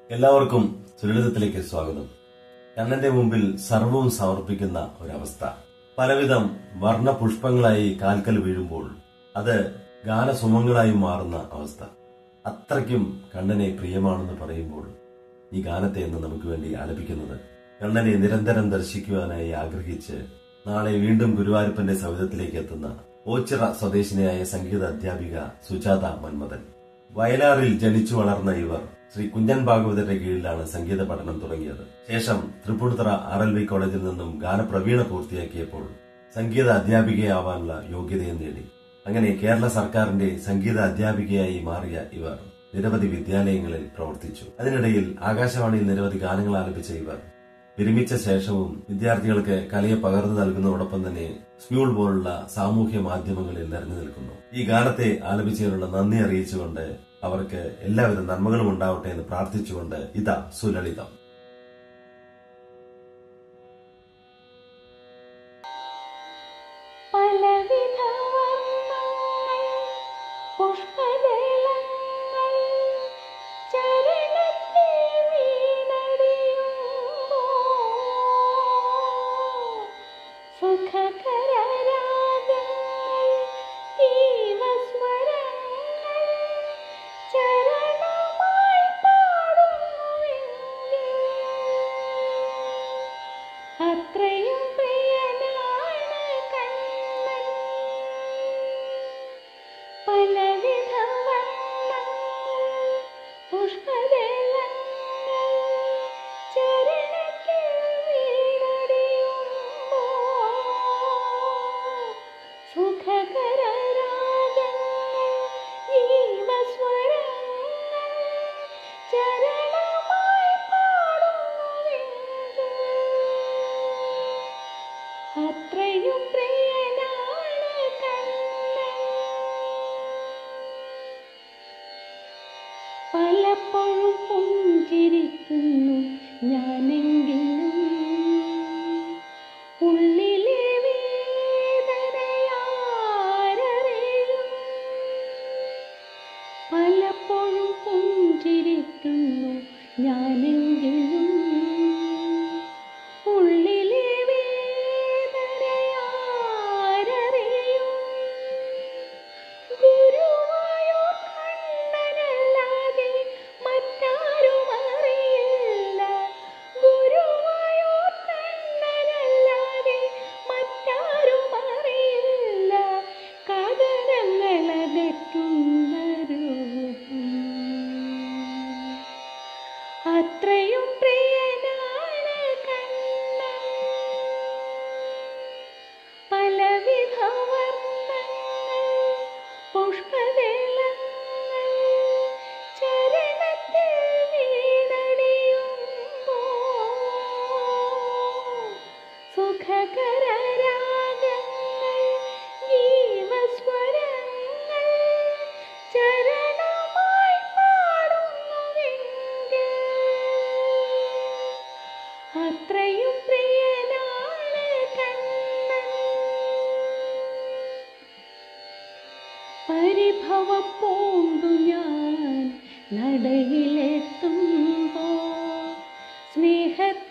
എല്ലാവർക്കും സുരളിതത്തിലേക്ക് സ്വാഗതം കണ്ണന്റെ മുമ്പിൽ സർവവും സമർപ്പിക്കുന്ന ഒരവസ്ഥ പലവിധം വർണ്ണ പുഷ്പങ്ങളായി കാൽക്കൽ വീഴുമ്പോൾ അത് ഗാനസുമങ്ങളായി മാറുന്ന അവസ്ഥ അത്രയ്ക്കും കണ്ണനെ പ്രിയമാണെന്ന് പറയുമ്പോൾ ഈ ഗാനത്തെ ഇന്ന് നമുക്ക് വേണ്ടി ആലപിക്കുന്നത് കണ്ണനെ നിരന്തരം ദർശിക്കുവാനായി ആഗ്രഹിച്ച് നാളെ വീണ്ടും ഗുരുവായൂരപ്പന്റെ സവിധത്തിലേക്ക് എത്തുന്ന ഓച്ചിറ സ്വദേശിനിയായ സംഗീത അധ്യാപിക സുജാത മന്മഥൻ വയലാറിൽ ജനിച്ചു വളർന്ന ഇവർ ശ്രീ കുഞ്ഞൻ ഭാഗവതരുടെ കീഴിലാണ് സംഗീത പഠനം തുടങ്ങിയത് ശേഷം തൃപ്പൂണിത്തറ ആർ എൽ വി കോളേജിൽ നിന്നും ഗാനപ്രവീണ പൂർത്തിയാക്കിയപ്പോൾ സംഗീത അധ്യാപികയാവാനുള്ള യോഗ്യതയും നേടി അങ്ങനെ കേരള സർക്കാരിന്റെ സംഗീത അധ്യാപികയായി മാറിയ ഇവർ നിരവധി വിദ്യാലയങ്ങളിൽ പ്രവർത്തിച്ചു അതിനിടയിൽ ആകാശവാണിയിൽ നിരവധി ഗാനങ്ങൾ ആലപിച്ച ഇവർ വിരമിച്ച ശേഷവും വിദ്യാർത്ഥികൾക്ക് കലയെ പകർന്നു നൽകുന്നതോടൊപ്പം തന്നെ സ്മ്യൂൾ പോലുള്ള സാമൂഹ്യ മാധ്യമങ്ങളിൽ നിറഞ്ഞു നിൽക്കുന്നു ഈ ഗാനത്തെ ആലപിച്ചതിനുള്ള നന്ദി അറിയിച്ചുകൊണ്ട് അവർക്ക് എല്ലാവിധ നന്മകളും ഉണ്ടാവട്ടെ എന്ന് പ്രാർത്ഥിച്ചുകൊണ്ട് ഇതാ സുലളിതം പലവിധ വർണ്ണങ്ങൾ പുഷ്പദളങ്ങൾ ചരണത്തിൽ വീണടിയുമ്പോൾ സുഖകരരാഗങ്ങൾ ജീവസ്വരങ്ങൾ ചരണമായി പാടുന്നുവെങ്കിൽ അത്രയും പ്രിയനാണ് കണ്ണൻ പലവിധ വർണ്ണങ്ങൾ പുഷ്പദളങ്ങൾ ചരണത്തിൽ വീണടിയുമ്പോൾ സുഖകരരാഗങ്ങൾ ജീവസ്വരങ്ങൾ ചരണമായി പാടുന്നുവെങ്കിൽ അത്രയും പ്രിയനാണ് കണ്ണൻ പലപ്പോഴും പുഞ്ചിരിക്കുന്നു ഞാനെങ്കിലും ഉള്ളിലെ വേദനയാരറിയും പലപ്പോഴും പുഞ്ചിരിക്കുന്നു ഞാനെങ്കിലും ഉള്ളിലെ വേദനയാരറിയും ഗുരുവായൂർ കണ്ണനല്ലാതെ മറ്റാരും അറിയില്ല ഗുരുവായൂർ കണ്ണനല്ലാതെ മറ്റാരും അറിയില്ല കഥനങ്ങളകറ്റുന്ന രൂപം അത്രയും പ്രിയനാണ് കണ്ണൻ പലവിധ വർണ്ണങ്ങൾ പുഷ്പദളങ്ങൾ ചരണത്തിൽ വീണടിയുമ്പോൾ സുഖകരരാഗങ്ങൾ ജീവസ്വരങ്ങൾ ചരണമായി പാടുന്നുവെങ്കിൽ അത്രയും പ്രിയനാണ് കണ്ണൻ പരിഭവം പൂണ്ടു ഞാൻ നടയിലെത്തുമ്പോ സ്നേഹത്തിൽ